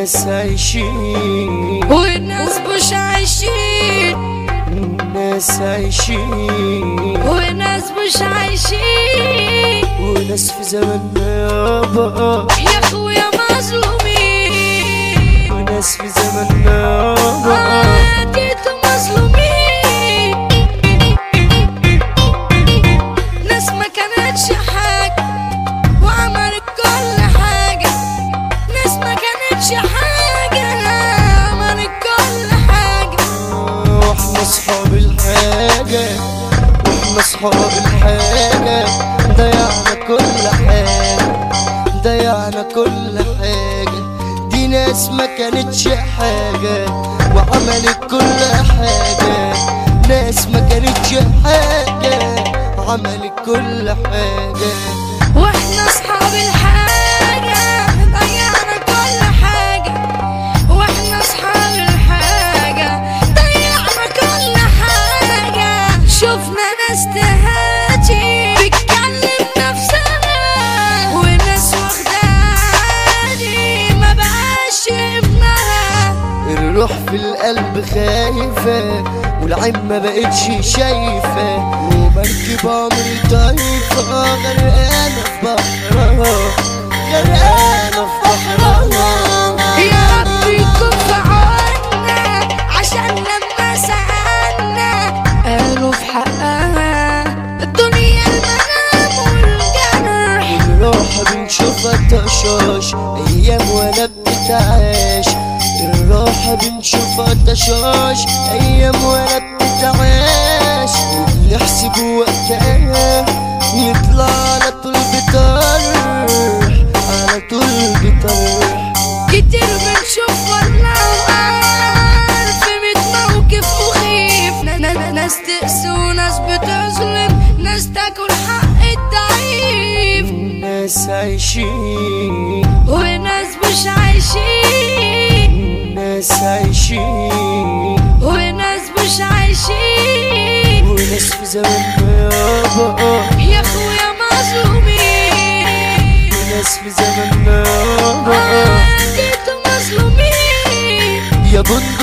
الناس عايشين والناس مش عايشين الناس عايشين والناس مش عايشين وناس في زمننا يابا يا اخويا مظلومين وناس في زمننا يابا عاديتوا مظلومين ناس ما كانتش حاجة وعملت كل حاجة ناس ما كانتش حاجة عملت كل حاجة واحنا اصحاب الحاجة واحنا اصحاب الحاجة ضيعنا كل حاجة ضيعنا كل حاجة دي ناس ما كانتش حاجة وعملت كل حاجة ناس ما كانتش حاجة عملت كل حاجة واحنا اصحاب الحاجة ضيعنا كل حاجة واحنا اصحاب الحاجة ضيعنا كل حاجة شفنا ناس تهاتي بتكلم نفسنا وناس واخداني ما بقاش ابنها الروح في القلب خايفة والعين ما بقتش شايفة ومركب عمري طايفة غرقانة في بحرها غرقانة في بحرها يا رب يكون في عنا عشان لما سألنا قالوا في حقها الدنيا المنام والجرح الروح بنشوفها تشاش أيام ولا بتتعاش الراحة بنشوفها تشاش أيام ولا بتتعاش وبنحسب وقتها يطلع على طول بطرح على طول بطرح كتير بنشوف والله وقال في ميت موقف مخيف ن- ن- ناس تقسي وناس بتظلم ناس تاكل حق الضعيف الناس عايشين وناس مش عايشين الناس عايشين وناس مش عايشين وناس في زمننا يابا يا اخويا مظلومين وناس في زمننا يابا عاديتوا مظلومين يا بنت